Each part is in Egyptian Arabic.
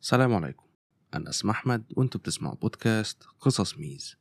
السلام عليكم أنا اسمي أحمد وأنتوا بتسمعوا بودكاست قصص ميز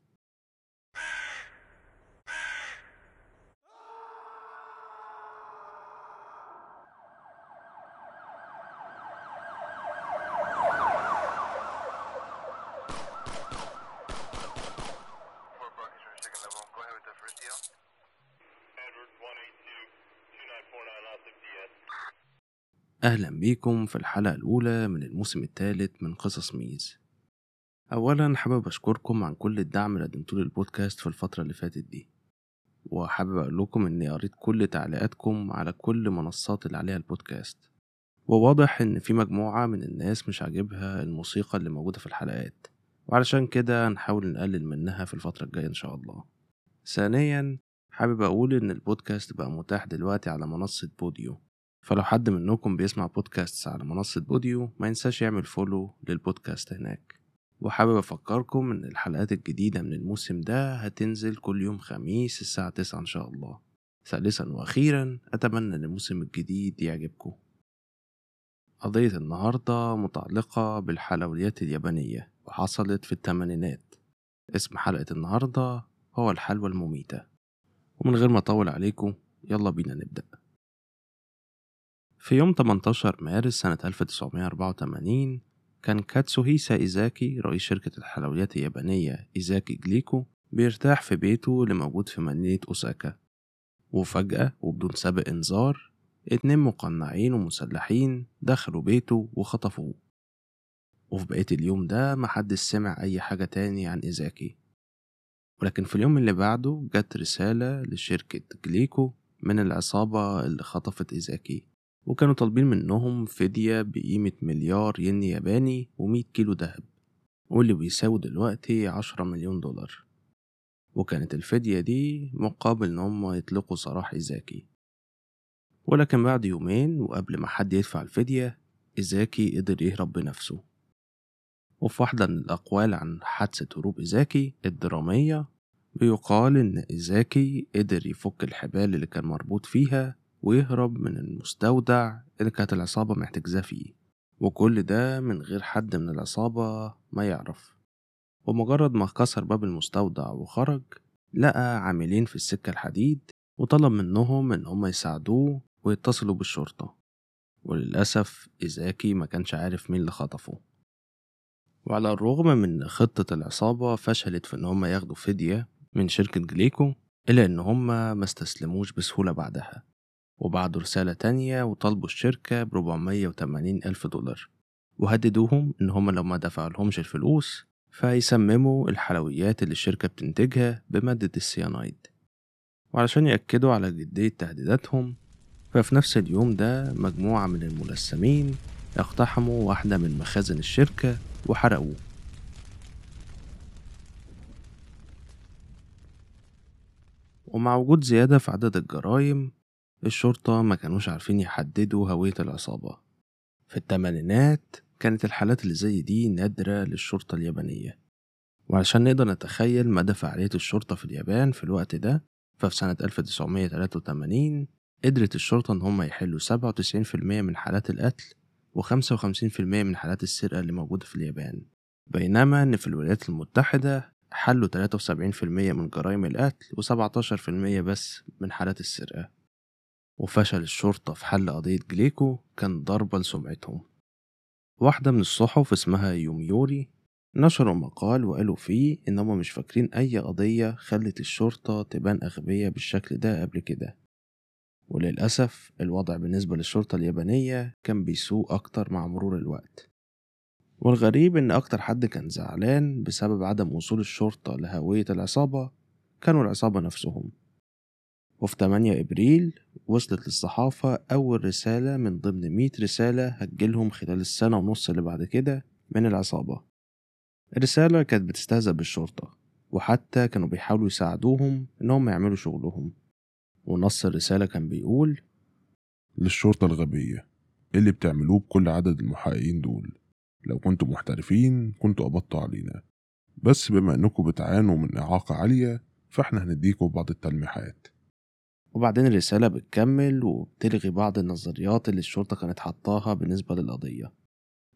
Four Buckets from second level. Go ahead with the first deal. Edward 182 2949 Los MTS. أهلا بيكم في الحلقة الأولى من الموسم الثالث من قصص ميز أولا حابب أشكركم عن كل الدعم اللي قدمتوه للبودكاست في الفترة اللي فاتت دي وحابب أقول لكم إني قريت كل تعليقاتكم على كل منصات اللي عليها البودكاست وواضح إن في مجموعة من الناس مش عاجبها الموسيقى اللي موجودة في الحلقات وعلشان كده هنحاول نقلل منها في الفترة الجاية إن شاء الله ثانيا حابب أقول إن البودكاست بقى متاح دلوقتي على منصة بوديو فلو حد منكم بيسمع بودكاست على منصة بوديو ما ينساش يعمل فولو للبودكاست هناك وحابب أفكركم إن الحلقات الجديدة من الموسم ده هتنزل كل يوم خميس الساعة 9 إن شاء الله ثالثا وأخيرا أتمنى إن الموسم الجديد يعجبكم قضية النهاردة متعلقة بالحلويات اليابانية وحصلت في الثمانينات اسم حلقة النهاردة هو الحلوى المميتة ومن غير ما أطول عليكم يلا بينا نبدأ في يوم 18 مارس سنة 1984 كان كاتسوهيسا إيزاكي رئيس شركة الحلويات اليابانية إيزاكي جليكو بيرتاح في بيته اللي موجود في مدينة أوساكا وفجأة وبدون سابق إنذار اتنين مقنعين ومسلحين دخلوا بيته وخطفوه وفي بقية اليوم ده محدش سمع أي حاجة تاني عن إيزاكي ولكن في اليوم اللي بعده جت رسالة لشركة جليكو من العصابة اللي خطفت إيزاكي وكانوا طالبين منهم فدية بقيمة مليار ين ياباني ومية كيلو دهب واللي بيساوي دلوقتي عشرة مليون دولار وكانت الفدية دي مقابل إن هم يطلقوا سراح إيزاكي ولكن بعد يومين وقبل ما حد يدفع الفدية إيزاكي قدر يهرب بنفسه وفي واحدة من الأقوال عن حادثة هروب إيزاكي الدرامية بيقال إن إيزاكي قدر يفك الحبال اللي كان مربوط فيها ويهرب من المستودع اللي كانت العصابة محتجزاه فيه وكل ده من غير حد من العصابة ما يعرف ومجرد ما كسر باب المستودع وخرج لقى عاملين في السكة الحديد وطلب منهم إن هم يساعدوه ويتصلوا بالشرطة وللأسف إيزاكي ما كانش عارف مين اللي خطفه وعلى الرغم من خطة العصابة فشلت في إن هم ياخدوا فدية من شركة جليكو إلا إن هم ما استسلموش بسهولة بعدها وبعتوا رسالة تانية وطالبوا الشركة بربعمية وتمانين ألف دولار وهددوهم إن هما لو ما دفعلهمش الفلوس فهيسمموا الحلويات اللي الشركة بتنتجها بمادة السيانايد وعلشان يأكدوا على جدية تهديداتهم ففي نفس اليوم ده مجموعة من الملثمين اقتحموا واحدة من مخازن الشركة وحرقوه ومع وجود زيادة في عدد الجرائم الشرطة ما كانوش عارفين يحددوا هوية العصابة في التمانينات كانت الحالات اللي زي دي نادرة للشرطة اليابانية وعشان نقدر نتخيل مدى فعالية الشرطة في اليابان في الوقت ده ففي سنة 1983 قدرت الشرطة إن هم يحلوا 97% من حالات القتل و55% من حالات السرقة اللي موجودة في اليابان بينما إن في الولايات المتحدة حلوا 73% من جرائم القتل و17% بس من حالات السرقة وفشل الشرطة في حل قضية جليكو كان ضربة لسمعتهم واحدة من الصحف اسمها يوميوري نشروا مقال وقالوا فيه إن هما مش فاكرين أي قضية خلت الشرطة تبان أغبية بالشكل ده قبل كده وللأسف الوضع بالنسبة للشرطة اليابانية كان بيسوء أكتر مع مرور الوقت والغريب إن أكتر حد كان زعلان بسبب عدم وصول الشرطة لهوية العصابة كانوا العصابة نفسهم وفي 8 إبريل وصلت للصحافة أول رسالة من ضمن 100 رسالة هتجيلهم خلال السنة ونص اللي بعد كده من العصابة الرسالة كانت بتستهزأ بالشرطة وحتى كانوا بيحاولوا يساعدوهم إنهم يعملوا شغلهم ونص الرسالة كان بيقول للشرطة الغبية إيه اللي بتعملوه بكل عدد المحققين دول لو كنتوا محترفين كنتوا قبضتوا علينا بس بما إنكم بتعانوا من إعاقة عالية فإحنا هنديكوا بعض التلميحات وبعدين الرسالة بتكمل وبتلغي بعض النظريات اللي الشرطة كانت حطاها بالنسبة للقضية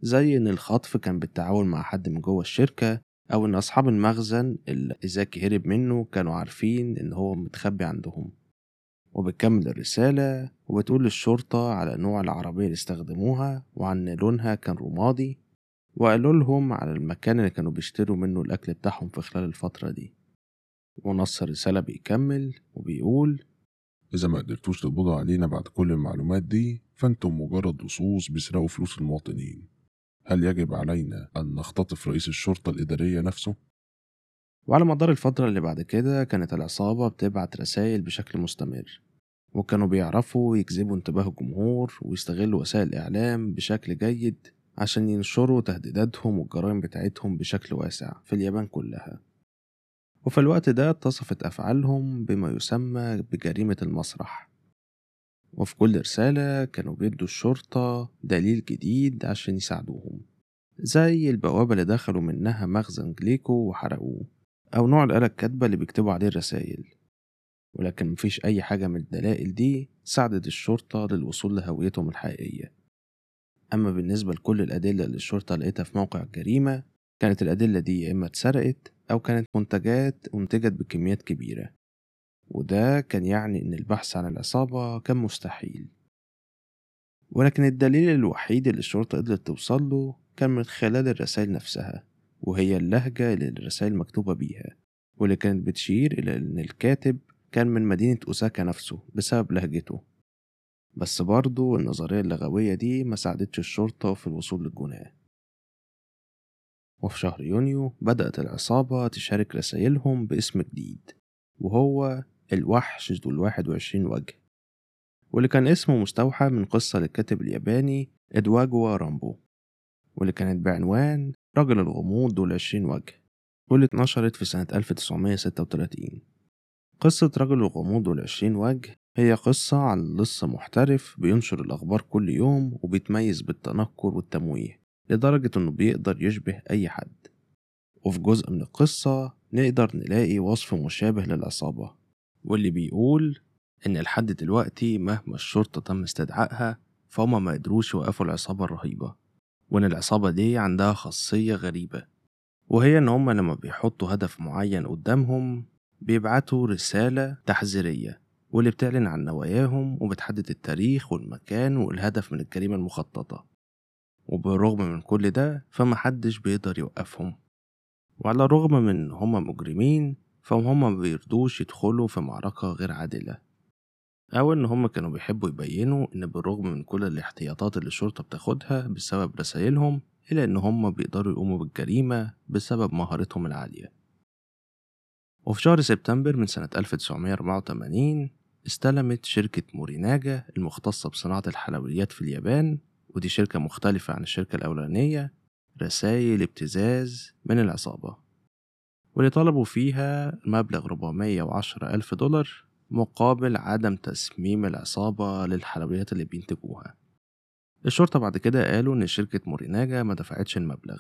زي إن الخطف كان بالتعاون مع حد من جوه الشركة أو إن أصحاب المخزن اللي إيزاكي هرب منه كانوا عارفين إن هو متخبي عندهم وبتكمل الرسالة وبتقول للشرطة على نوع العربية اللي استخدموها وعن لونها كان رمادي وقالوا لهم على المكان اللي كانوا بيشتروا منه الأكل بتاعهم في خلال الفترة دي ونص الرسالة بيكمل وبيقول إذا ما قدرتوش تقبضوا علينا بعد كل المعلومات دي فأنتم مجرد لصوص بيسرقوا فلوس المواطنين هل يجب علينا أن نختطف رئيس الشرطة الإدارية نفسه؟ وعلى مدار الفترة اللي بعد كده كانت العصابة بتبعت رسائل بشكل مستمر وكانوا بيعرفوا يجذبوا انتباه الجمهور ويستغلوا وسائل الإعلام بشكل جيد عشان ينشروا تهديداتهم والجرائم بتاعتهم بشكل واسع في اليابان كلها وفي الوقت ده اتصفت أفعالهم بما يسمى بجريمة المسرح وفي كل رسالة كانوا بيدوا الشرطة دليل جديد عشان يساعدوهم زي البوابة اللي دخلوا منها مخزن جليكو وحرقوه أو نوع الآلة الكاتبة اللي بيكتبوا عليه الرسايل ولكن مفيش أي حاجة من الدلائل دي ساعدت الشرطة للوصول لهويتهم الحقيقية أما بالنسبة لكل الأدلة اللي الشرطة لقيتها في موقع الجريمة كانت الأدلة دي يا إما اتسرقت أو كانت منتجات أنتجت بكميات كبيرة وده كان يعني إن البحث عن العصابة كان مستحيل ولكن الدليل الوحيد اللي الشرطة قدرت توصل له كان من خلال الرسائل نفسها وهي اللهجة اللي الرسائل مكتوبة بيها واللي كانت بتشير إلى إن الكاتب كان من مدينة أوساكا نفسه بسبب لهجته بس برضه النظرية اللغوية دي ما ساعدتش الشرطة في الوصول للجناه وفي شهر يونيو بدأت العصابة تشارك رسائلهم باسم جديد وهو الوحش ذو الواحد وعشرين وجه واللي كان اسمه مستوحى من قصة للكاتب الياباني إدواجوا رامبو واللي كانت بعنوان رجل الغموض ذو العشرين وجه واللي اتنشرت في سنة 1936 قصة رجل الغموض ذو العشرين وجه هي قصة عن لص محترف بينشر الأخبار كل يوم وبيتميز بالتنكر والتمويه لدرجة إنه بيقدر يشبه أي حد وفي جزء من القصة نقدر نلاقي وصف مشابه للعصابة واللي بيقول إن لحد دلوقتي مهما الشرطة تم استدعائها فهما ما قدروش يوقفوا العصابة الرهيبة وإن العصابة دي عندها خاصية غريبة وهي إن هما لما بيحطوا هدف معين قدامهم بيبعتوا رسالة تحذيرية واللي بتعلن عن نواياهم وبتحدد التاريخ والمكان والهدف من الجريمة المخططة وبالرغم من كل ده فمحدش بيقدر يوقفهم وعلى الرغم من إن هما مجرمين فهم ما بيرضوش يدخلوا في معركة غير عادلة أو إن هما كانوا بيحبوا يبينوا إن بالرغم من كل الاحتياطات اللي الشرطة بتاخدها بسبب رسايلهم إلا إن هما بيقدروا يقوموا بالجريمة بسبب مهارتهم العالية وفي شهر سبتمبر من سنة 1984 استلمت شركة موريناجا المختصة بصناعة الحلويات في اليابان ودي شركة مختلفة عن الشركة الأولانية رسائل ابتزاز من العصابة واللي طلبوا فيها مبلغ 410 ألف دولار مقابل عدم تسميم العصابة للحلويات اللي بينتجوها الشرطة بعد كده قالوا إن شركة موريناجا ما دفعتش المبلغ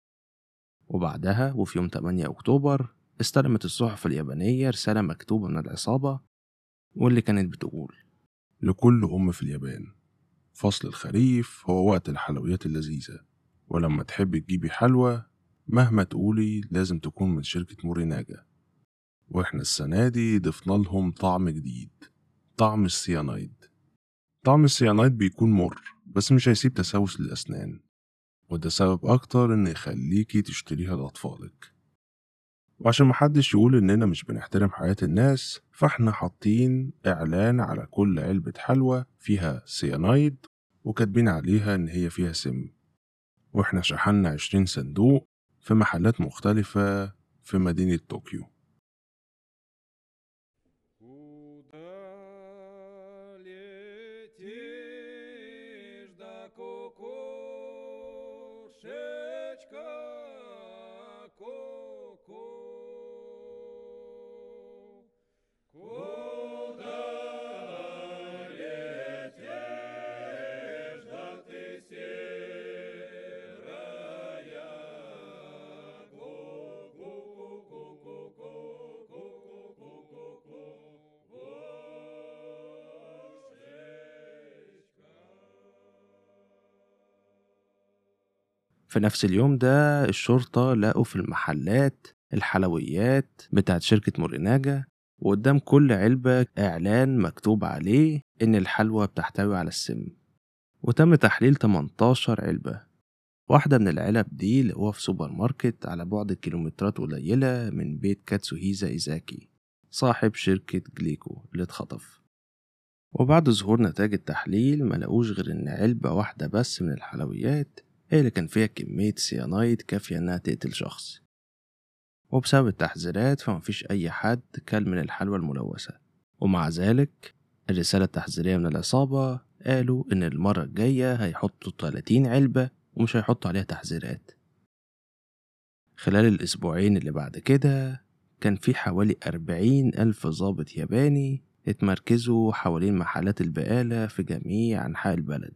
وبعدها وفي يوم 8 أكتوبر استلمت الصحف اليابانية رسالة مكتوبة من العصابة واللي كانت بتقول لكل أم في اليابان فصل الخريف هو وقت الحلويات اللذيذة ولما تحبي تجيبي حلوى مهما تقولي لازم تكون من شركة موريناجا واحنا السنة دي ضفنا لهم طعم جديد طعم السيانايد طعم السيانايد بيكون مر بس مش هيسيب تسوس للأسنان وده سبب أكتر إن يخليكي تشتريها لأطفالك وعشان محدش يقول إننا مش بنحترم حياة الناس فاحنا حاطين إعلان على كل علبة حلوى فيها سيانايد وكاتبين عليها إن هي فيها سم واحنا شحنا عشرين صندوق في محلات مختلفة في مدينة طوكيو Куда летишь, да кукушечка, ку-ку? Куда летишь, да ты серая, ку-ку-ку-ку-ку? في نفس اليوم ده الشرطة لقوا في المحلات الحلويات بتاعت شركة موريناجا وقدام كل علبة إعلان مكتوب عليه إن الحلوى بتحتوي على السم وتم تحليل 18 علبة واحدة من العلب دي لقوها في سوبر ماركت على بعد كيلومترات قليلة من بيت كاتسوهيزا إيزاكي صاحب شركة جليكو اللي اتخطف وبعد ظهور نتائج التحليل ما لقوش غير إن علبة واحدة بس من الحلويات هي اللي كان فيها كمية سيانايد كافية إنها تقتل شخص وبسبب التحذيرات فمفيش أي حد كل من الحلوى الملوثة ومع ذلك الرسالة التحذيرية من العصابة قالوا إن المرة الجاية هيحطوا 30 علبة ومش هيحطوا عليها تحذيرات خلال الأسبوعين اللي بعد كده كان في حوالي أربعين ألف ضابط ياباني اتمركزوا حوالين محلات البقالة في جميع أنحاء البلد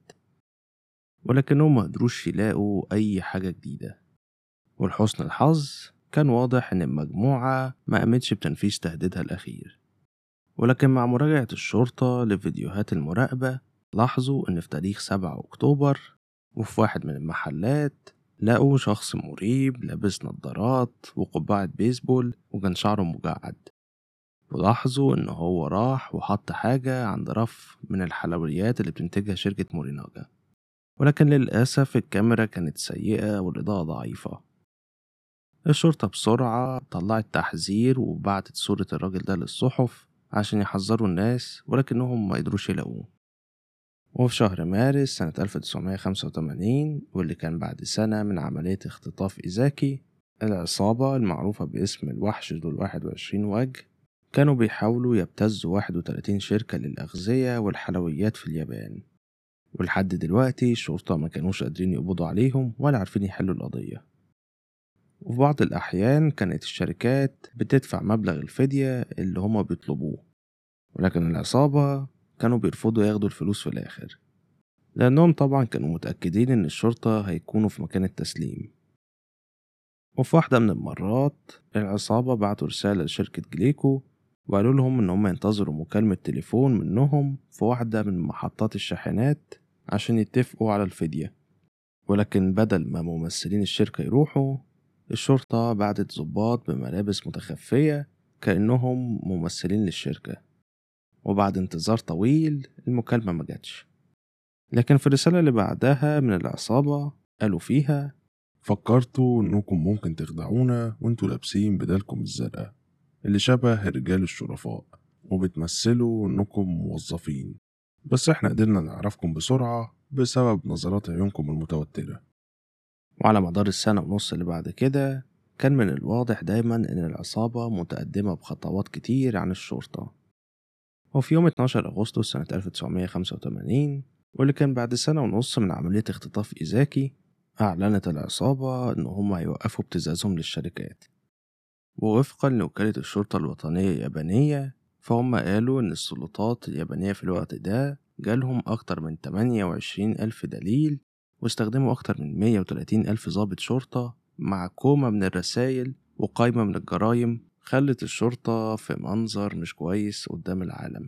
ولكنهم مقدروش يلاقوا أي حاجة جديدة ولحسن الحظ كان واضح إن المجموعة ما قامتش بتنفيذ تهديدها الأخير ولكن مع مراجعة الشرطة لفيديوهات المراقبة لاحظوا إن في تاريخ 7 أكتوبر وفي واحد من المحلات لقوا شخص مريب لابس نظارات وقبعة بيسبول وكان شعره مجعد ولاحظوا إن هو راح وحط حاجة عند رف من الحلويات اللي بتنتجها شركة موريناجا ولكن للأسف الكاميرا كانت سيئة والإضاءة ضعيفة الشرطة بسرعة طلعت تحذير وبعتت صورة الراجل ده للصحف عشان يحذروا الناس ولكنهم ما قدروش يلاقوه وفي شهر مارس سنة 1985 واللي كان بعد سنة من عملية اختطاف إيزاكي العصابة المعروفة باسم الوحش ذو الواحد وعشرين وجه كانوا بيحاولوا يبتزوا 31 شركة للأغذية والحلويات في اليابان ولحد دلوقتي الشرطة ما كانوش قادرين يقبضوا عليهم ولا عارفين يحلوا القضية وفي بعض الأحيان كانت الشركات بتدفع مبلغ الفدية اللي هما بيطلبوه ولكن العصابة كانوا بيرفضوا ياخدوا الفلوس في الآخر لأنهم طبعا كانوا متأكدين إن الشرطة هيكونوا في مكان التسليم وفي واحدة من المرات العصابة بعتوا رسالة لشركة جليكو وقالوا لهم إن هم ينتظروا مكالمة تليفون منهم في واحدة من محطات الشاحنات عشان يتفقوا على الفدية ولكن بدل ما ممثلين الشركة يروحوا الشرطة بعتت ضباط بملابس متخفية كأنهم ممثلين للشركة وبعد انتظار طويل المكالمة ما جاتش لكن في الرسالة اللي بعدها من العصابة قالوا فيها فكرتوا إنكم ممكن تخدعونا وانتوا لابسين بدالكم الزرقاء اللي شبه رجال الشرفاء وبتمثلوا إنكم موظفين بس إحنا قدرنا نعرفكم بسرعة بسبب نظرات عيونكم المتوترة وعلى مدار السنة ونص اللي بعد كده كان من الواضح دايما إن العصابة متقدمة بخطوات كتير عن الشرطة وفي يوم 12 أغسطس سنة 1985 واللي كان بعد سنة ونص من عملية اختطاف إيزاكي أعلنت العصابة إن هم هيوقفوا ابتزازهم للشركات ووفقا لوكالة الشرطة الوطنية اليابانية فهم قالوا إن السلطات اليابانية في الوقت ده جالهم أكتر من 28 ألف دليل واستخدموا أكتر من 130 ألف ضابط شرطة مع كومة من الرسايل وقايمة من الجرايم خلت الشرطة في منظر مش كويس قدام العالم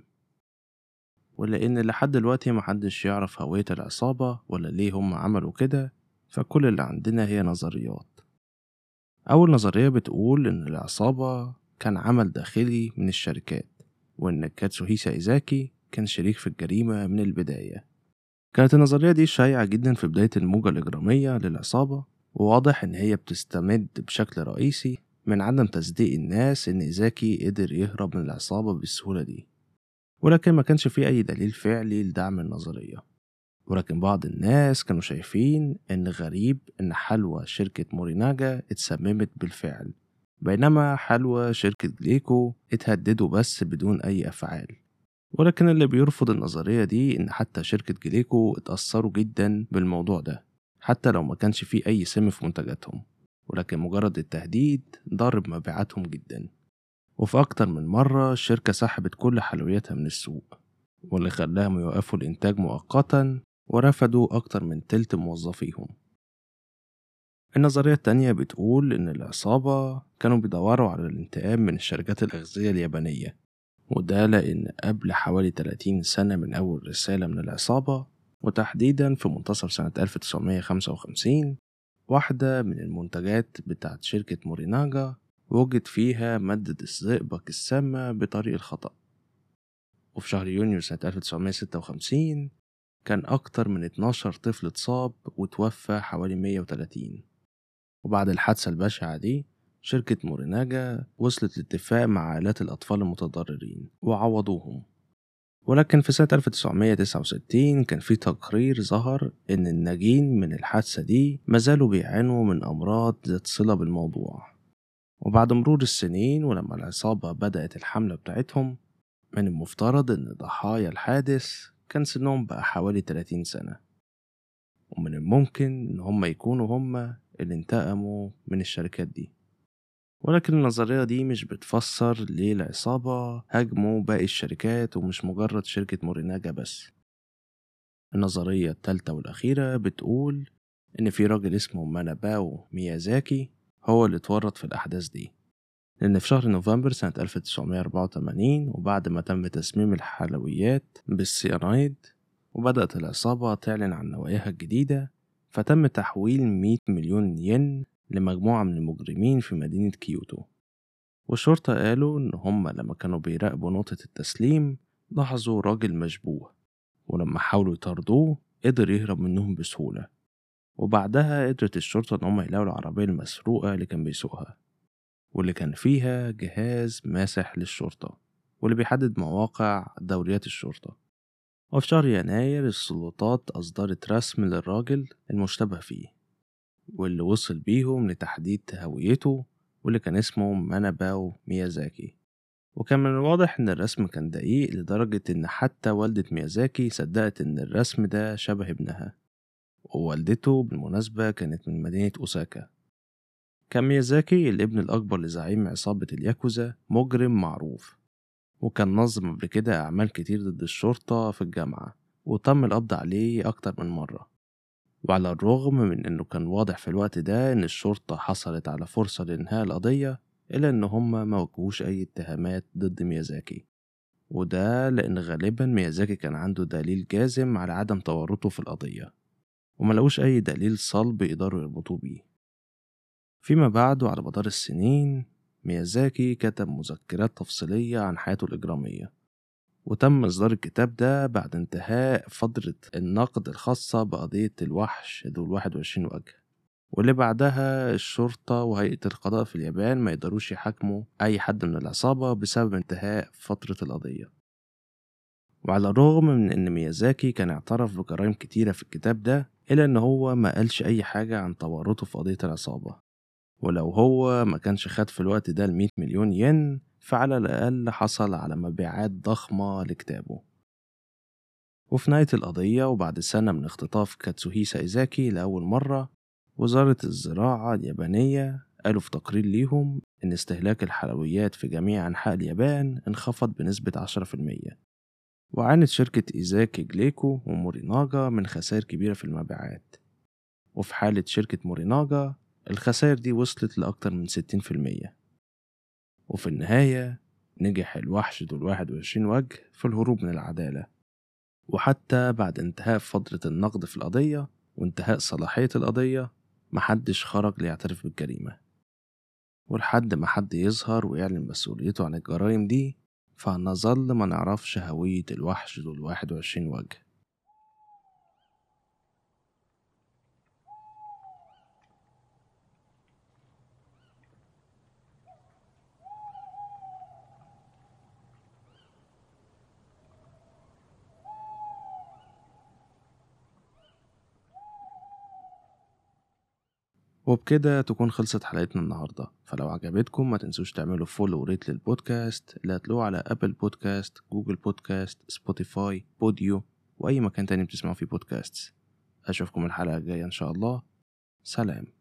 ولأن لحد دلوقتي محدش يعرف هوية العصابة ولا ليه هم عملوا كده فكل اللي عندنا هي نظريات أول نظرية بتقول إن العصابة كان عمل داخلي من الشركات وإن كاتسوهيسا إيزاكي كان شريك في الجريمة من البداية كانت النظرية دي شائعة جدا في بداية الموجة الإجرامية للعصابة وواضح إن هي بتستمد بشكل رئيسي من عدم تصديق الناس إن إيزاكي قدر يهرب من العصابة بالسهولة دي ولكن ما كانش فيه أي دليل فعلي لدعم النظرية ولكن بعض الناس كانوا شايفين إن غريب إن حلوى شركة موريناجا اتسممت بالفعل بينما حلوى شركة جليكو اتهددوا بس بدون أي أفعال ولكن اللي بيرفض النظرية دي إن حتى شركة جليكو اتأثروا جدا بالموضوع ده حتى لو ما كانش فيه أي سم في منتجاتهم ولكن مجرد التهديد ضرب مبيعاتهم جدا وفي أكتر من مرة الشركة سحبت كل حلوياتها من السوق واللي خلاهم يوقفوا الإنتاج مؤقتا ورفدوا أكتر من تلت موظفيهم النظرية التانية بتقول إن العصابة كانوا بيدوروا على الانتقام من الشركات الأغذية اليابانية وده لأن قبل حوالي 30 سنة من أول رسالة من العصابة وتحديدا في منتصف سنة 1955 واحدة من المنتجات بتاعت شركة موريناجا وجد فيها مادة الزئبق السامة بطريق الخطأ وفي شهر يونيو سنة 1956 كان أكتر من 12 طفل اتصاب وتوفى حوالي 130 وبعد الحادثة البشعة دي شركة موريناجا وصلت لاتفاق مع عائلات الأطفال المتضررين وعوضوهم ولكن في سنة 1969 كان في تقرير ظهر إن الناجين من الحادثة دي مازالوا بيعانوا من أمراض ذات صلة بالموضوع وبعد مرور السنين ولما العصابة بدأت الحملة بتاعتهم من المفترض إن ضحايا الحادث كان سنهم بقى حوالي 30 سنة ومن الممكن إن هم يكونوا هم اللي انتقموا من الشركات دي ولكن النظرية دي مش بتفسر ليه العصابة هاجموا باقي الشركات ومش مجرد شركة موريناجا بس النظرية التالتة والأخيرة بتقول إن في راجل اسمه ماناباو ميازاكي هو اللي اتورط في الأحداث دي لأن في شهر نوفمبر سنة 1984 وبعد ما تم تسميم الحلويات بالسيانايد وبدأت العصابة تعلن عن نواياها الجديدة فتم تحويل 100 مليون ين لمجموعة من المجرمين في مدينة كيوتو والشرطة قالوا إن هما لما كانوا بيراقبوا نقطة التسليم لاحظوا راجل مشبوه ولما حاولوا يطاردوه قدر يهرب منهم بسهولة وبعدها قدرت الشرطة إن هما يلاقوا العربية المسروقة اللي كان بيسوقها واللي كان فيها جهاز ماسح للشرطة واللي بيحدد مواقع دوريات الشرطة وفي شهر يناير السلطات أصدرت رسم للراجل المشتبه فيه واللي وصل بيهم لتحديد هويته واللي كان اسمه ماناباو ميازاكي وكان من الواضح إن الرسم كان دقيق لدرجة إن حتى والدة ميازاكي صدقت إن الرسم ده شبه ابنها ووالدته بالمناسبة كانت من مدينة أوساكا كان ميازاكي الابن الأكبر لزعيم عصابة الياكوزا مجرم معروف وكان نظم قبل كده أعمال كتير ضد الشرطة في الجامعة وتم القبض عليه أكتر من مرة وعلى الرغم من إنه كان واضح في الوقت ده إن الشرطة حصلت على فرصة لإنهاء القضية إلا إن هما ما وجهوش أي اتهامات ضد ميازاكي وده لأن غالبا ميازاكي كان عنده دليل جازم على عدم تورطه في القضية وما لقوش أي دليل صلب يقدروا يربطوه بيه فيما بعد وعلى مدار السنين ميازاكي كتب مذكرات تفصيلية عن حياته الإجرامية وتم إصدار الكتاب ده بعد انتهاء فترة النقد الخاصة بقضية الوحش ذو الواحد وعشرين وجه واللي بعدها الشرطة وهيئة القضاء في اليابان ما يقدروش يحاكموا أي حد من العصابة بسبب انتهاء فترة القضية وعلى الرغم من إن ميازاكي كان اعترف بجرائم كتيرة في الكتاب ده إلا إن هو ما قالش أي حاجة عن تورطه في قضية العصابة ولو هو ما كانش خد في الوقت ده المية مليون ين فعلى الأقل حصل على مبيعات ضخمة لكتابه وفي نهاية القضية وبعد سنة من اختطاف كاتسوهيسا إيزاكي لأول مرة وزارة الزراعة اليابانية قالوا في تقرير ليهم إن استهلاك الحلويات في جميع أنحاء اليابان انخفض بنسبة 10% وعانت شركة إيزاكي جليكو وموريناجا من خسائر كبيرة في المبيعات وفي حالة شركة موريناجا الخسائر دي وصلت لأكتر من 60% وفي النهاية نجح الوحش ذو الواحد وعشرين وجه في الهروب من العدالة وحتى بعد انتهاء فترة النقد في القضية وانتهاء صلاحية القضية محدش خرج ليعترف بالجريمة ولحد ما حد يظهر ويعلن مسؤوليته عن الجرائم دي فهنظل ما نعرفش هوية الوحش ذو الواحد وعشرين وجه وبكده تكون خلصت حلقتنا النهاردة فلو عجبتكم ما تنسوش تعملوا فولو وريت للبودكاست اللي هتلاقوه على أبل بودكاست جوجل بودكاست سبوتيفاي بوديو وأي مكان تاني بتسمعوا فيه بودكاست أشوفكم الحلقة الجاية إن شاء الله سلام